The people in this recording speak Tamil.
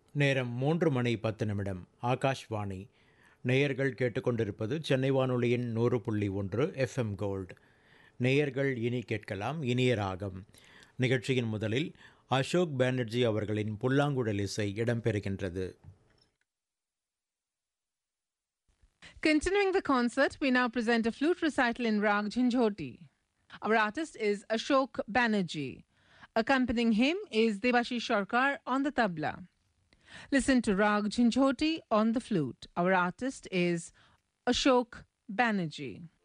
நேரம் மூன்று மணி பத்து நிமிடம் ஆகாஷ்வாணி நேயர்கள் கேட்டுக்கொண்டிருப்பது சென்னை வானொலியின் நூறு புள்ளி ஒன்று எஃப்எம் கோல்டு நேயர்கள் இனி கேட்கலாம் இனிய ராகம் நிகழ்ச்சியின் முதலில் அசோக் பானர்ஜி அவர்களின் புல்லாங்குழல் இசை இடம்பெறுகின்றது Continuing the concert, we now present a flute recital in Rag Jhinjhoti. Our artist is Ashok Banerjee. Accompanying him is Devashi Sharkar on the tabla. Listen to Rag Jhinjhoti on the flute. Our artist is Ashok Banerjee.